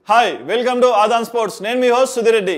hi welcome to ఆదాన్ sports నేను మీ host Sudhireddy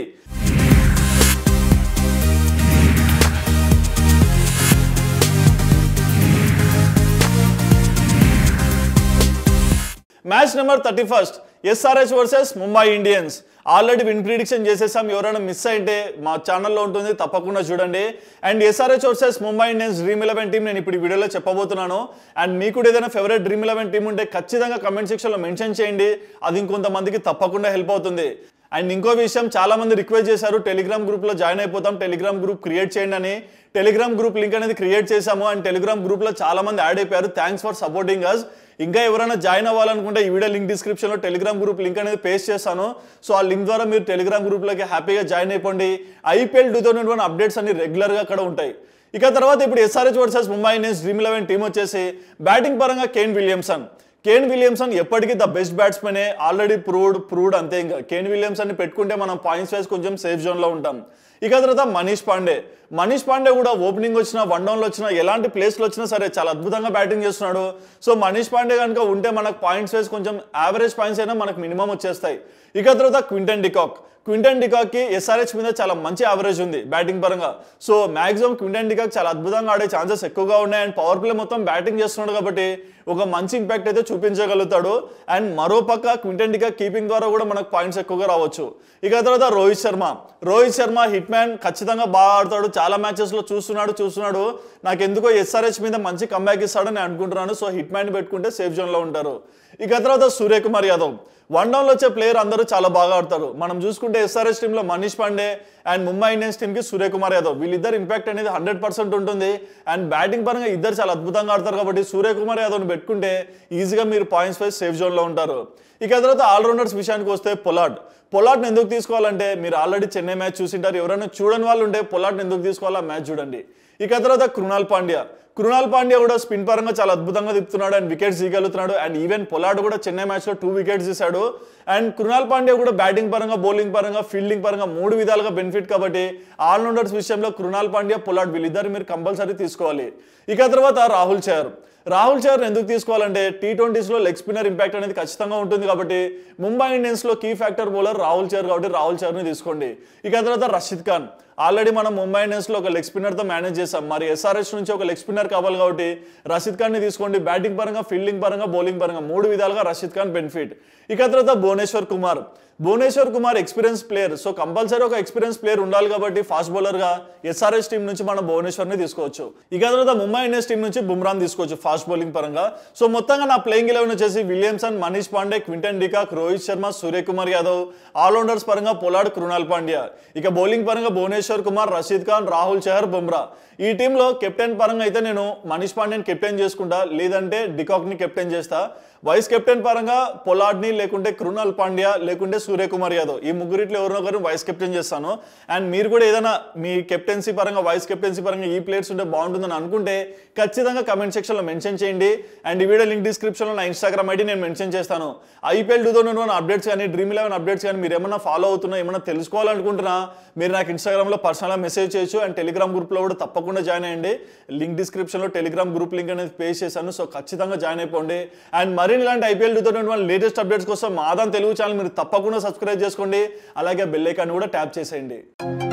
match number thirty first SRH versus Mumbai Indians already win prediction చేసేసాం ఎవరైనా మిస్ అయితే మా ఛానల్లో ఉంటుంది తప్పకుండా చూడండి and SRH versus Mumbai Indians dream eleven team నేను ఇప్పుడు ఈ వీడియోలో చెప్పబోతున్నాను అండ్ మీకు కూడా ఏదైనా ఫేవరెట్ డ్రీమ్ ఎలెవెన్ టీం ఉంటే ఖచ్చితంగా కమెంట్ సెక్షన్లో మెన్షన్ చేయండి అది ఇంకొంతమందికి తప్పకుండా హెల్ప్ అవుతుంది అండ్ ఇంకో విషయం చాలా మంది రిక్వెస్ట్ చేశారు టెలిగ్రామ్ గ్రూప్లో జాయిన్ అయిపోతాం టెలిగ్రామ్ గ్రూప్ క్రియేట్ చేయండి అని టెలిగ్రామ్ గ్రూప్ లింక్ అనేది క్రియేట్ చేశాము అండ్ టెలిగ్రామ్ గ్రూప్లో చాలా మంది యాడ్ అయిపోయారు థ్యాంక్స్ ఫర్ సపోర్టింగ్ అస్ ఇంకా ఎవరైనా జాయిన్ అవ్వాలనుకుంటే ఈ వీడియో లింక్ డిస్క్రిప్షన్లో టెలిగ్రామ్ గ్రూప్ లింక్ అనేది పేస్ట్ చేస్తాను సో ఆ లింక్ ద్వారా మీరు టెలిగ్రామ్ గ్రూప్లోకి హ్యాపీగా జాయిన్ అయిపోండి IPL two thousand one updates అన్ని రెగ్యులర్గా అక్కడ ఉంటాయి ఇక తర్వాత ఇప్పుడు SRH versus Mumbai Indians dream eleven team వచ్చేసి బ్యాటింగ్ పరంగా కేన్ విలియమ్సన్ కేన్ విలియమ్సన్ ఎప్పటికీ ద బెస్ట్ బ్యాట్స్మెనే ఆల్రెడీ ప్రూవ్డ్ ప్రూవ్డ్ అంతే ఇంకా కేన్ విలియమ్సన్ని పెట్టుకుంటే మనం పాయింట్స్ వేసి కొంచెం సేఫ్ జోన్లో ఉంటాం ఇక తర్వాత మనీష్ పాండే మనీష్ పాండే కూడా ఓపెనింగ్ వచ్చినా వన్ డౌన్లో వచ్చినా ఎలాంటి ప్లేస్లో వచ్చినా సరే చాలా అద్భుతంగా బ్యాటింగ్ చేస్తున్నాడు సో మనీష్ పాండే కనుక ఉంటే మనకు పాయింట్స్ వేసి కొంచెం యావరేజ్ పాయింట్స్ అయినా మనకు మినిమం వచ్చేస్తాయి ఇక తర్వాత క్వింటన్ డికాక్ క్వింటన్ డికాక్కి ఎస్ఆర్హెచ్ మీద చాలా మంచి యావరేజ్ ఉంది బ్యాటింగ్ పరంగా సో మాక్సిమం క్వింటన్ డికాక్ చాలా అద్భుతంగా ఆడే ఛాన్సెస్ ఎక్కువగా ఉన్నాయి అండ్ పవర్ ప్లే మొత్తం బ్యాటింగ్ చేస్తున్నాడు కాబట్టి ఒక మంచి ఇంపాక్ట్ అయితే చూపించగలుగుతాడు అండ్ మరో పక్క క్వింటన్ డికాక్ కీపింగ్ ద్వారా కూడా మనకు పాయింట్స్ ఎక్కువగా రావచ్చు ఇక తర్వాత రోహిత్ శర్మ రోహిత్ శర్మ హిట్ మ్యాన్ ఖచ్చితంగా బాగా ఆడతాడు చాలా మ్యాచెస్లో చూస్తున్నాడు చూస్తున్నాడు నాకు ఎందుకో ఎస్ఆర్హెచ్ మీద మంచి కంబ్యాక్ ఇస్తాడని అనుకుంటున్నాను సో హిట్ మ్యాన్ పెట్టుకుంటే సేఫ్ జోన్లో ఉంటారు ఇక తర్వాత సూర్యకుమార్ యాదవ్ వన్ డౌన్లో వచ్చే ప్లేయర్ అందరూ చాలా బాగా ఆడతారు మనం చూసుకుంటే ఎస్ఆర్ఎస్ టీంలో మనీష్ పాండే అండ్ ముంబై ఇండియన్స్ టీంకి సూర్యకుమార్ యాదవ్ వీళ్ళిద్దరు ఇంపాక్ట్ అనేది హండ్రెడ్ పర్సెంట్ ఉంటుంది అండ్ బ్యాటింగ్ పరంగా ఇద్దరు చాలా అద్భుతంగా ఆడతారు కాబట్టి సూర్యకుమార్ యాదవ్ని పెట్టుకుంటే ఈజీగా మీరు పాయింట్స్ వైజ్ సేఫ్ జోన్లో ఉంటారు ఇక తర్వాత ఆల్రౌండర్స్ విషయానికి వస్తే పొలాడ్ పొలాట్ని ఎందుకు తీసుకోవాలంటే మీరు ఆల్రెడీ చెన్నై మ్యాచ్ చూసింటారు ఎవరైనా చూడని వాళ్ళు ఉంటే పొలాట్ని ఎందుకు తీసుకోవాలా మ్యాచ్ చూడండి ఇక తర్వాత కృణాల్ పాండ్యా కృణాల్ పాండ్యా కూడా స్పిన్ పరంగా చాలా అద్భుతంగా తిప్పుతున్నాడు అండ్ వికెట్స్ తీయగలుగుతున్నాడు అండ్ ఈవెన్ పొలాడ్ కూడా చెన్నై మ్యాచ్లో టూ వికెట్స్ తీశాడు అండ్ కృణాల్ పాండ్యా కూడా బ్యాటింగ్ పరంగా బౌలింగ్ పరంగా ఫీల్డింగ్ పరంగా మూడు విధాలుగా బెనిఫిట్ కాబట్టి ఆల్రౌండర్స్ విషయంలో కృణాల్ పాండ్యా పొలాడ్ వీళ్ళిద్దరు మీరు కంపల్సరీ తీసుకోవాలి ఇక తర్వాత రాహుల్ చహర్ రాహుల్ చహర్ ఎందుకు తీసుకోవాలంటే టీ ట్వంటీస్లో లెగ్ స్పిన్నర్ ఇంపాక్ట్ అనేది ఖచ్చితంగా ఉంటుంది కాబట్టి ముంబై ఇండియన్స్లో key factor bowler Rahul Chahar కాబట్టి రాహుల్ చహర్ని తీసుకోండి ఇక తర్వాత రషీద్ ఖాన్ ఆల్రెడీ మనం ముంబై ఇండియన్స్లో ఒక లెగ్ స్పిన్నర్తో మేనేజ్ చేసాం మరి ఎస్ఆర్హెచ్ నుంచి ఒక లెగ్ స్పిన్నర్ కావాలి కాబట్టి రషీద్ ఖాన్ని తీసుకోండి బ్యాటింగ్ పరంగా ఫీల్డింగ్ పరంగా బౌలింగ్ పరంగా మూడు విధాలుగా రషీద్ ఖాన్ బెనిఫిట్ ఇక తర్వాత Bhuvneshwar Kumar Bhuvneshwar Kumar experience player so compulsory ఒక ఎక్స్పీరియన్స్ ప్లేయర్ ఉండాలి కాబట్టి ఫాస్ట్ బౌలర్గా ఎస్ఆర్ఎస్ టీం నుంచి మనం భువనేశ్వర్ని తీసుకోవచ్చు ఇక తర్వాత ముంబై ఇండియన్స్ టీం నుంచి బుమ్రాన్ తీసుకోవచ్చు ఫాస్ట్ బౌలింగ్ పరంగా సో మొత్తంగా నా ప్లేయింగ్ ఎలెవెన్ వచ్చేసి Williamson Manish Pandey Quinton de Kock Rohit Sharma Suryakumar Yadav all rounders పరంగా పొలాడ్ కృణాల్ పాండ్యా ఇక బౌలింగ్ పరంగా భువనేశ్వర్ కుమార్ రషీద్ ఖాన్ రాహుల్ చహర్ బుమ్రా ఈ టీంలో కెప్టెన్ పరంగా అయితే నేను మనీష్ పాండేని కెప్టెన్ చేసుకుంటా లేదంటే డికాక్ని కెప్టెన్ చేస్తా వైస్ కెప్టెన్ పరంగా పొలాడ్ని లేకుంటే కృణాల్ పాండ్యా లేకుంటే సూర్యకుమార్ యాదవ్ ఈ ముగ్గురిట్లో ఎవరినో ఒకరు వైస్ కెప్టెన్ చేస్తాను అండ్ మీరు కూడా ఏదైనా మీ కెప్టెన్సీ పరంగా వైస్ కెప్టెన్సీ పరంగా ఈ ప్లేయర్స్ ఉంటే బాగుంటుందని అనుకుంటే ఖచ్చితంగా కమెంట్ సెక్షన్లో మెన్షన్ చేయండి అండ్ ఈ వీడియో లింక్ డిస్క్రిప్షన్లో నా ఇన్స్టాగ్రామ్ ఐడి నేను మెన్షన్ చేస్తాను IPL two thousand one updates కానీ డ్రీమ్ ఎలెవెన్ అప్డేట్స్ కానీ మీరు ఏమన్నా ఫాలో అవుతున్నా ఏమన్నా తెలుసుకోవాలనుకుంటున్నా మీరు నాకు ఇన్స్టాగ్రామ్లో పర్సనల్గా మెసేజ్ చేయొచ్చు అండ్ టెలిగ్రామ్ గ్రూప్లో కూడా తప్పకుండా జాయిన్ అయ్యండి లింక్ డిస్క్రిప్షన్లో టెలిగ్రామ్ గ్రూప్ లింక్ అనేది పే చేశాను సో ఖచ్చితంగా జాయిన్ అయిపోండి అండ్ మరిన్ని ఇలాంటి IPL two thousand one latest updates కోసం మాదాన్ తెలుగు ఛానల్ మీరు తప్పకుండా సబ్స్క్రైబ్ చేసుకోండి అలాగే బెల్ ఐకాన్ కూడా ట్యాప్ చేసేయండి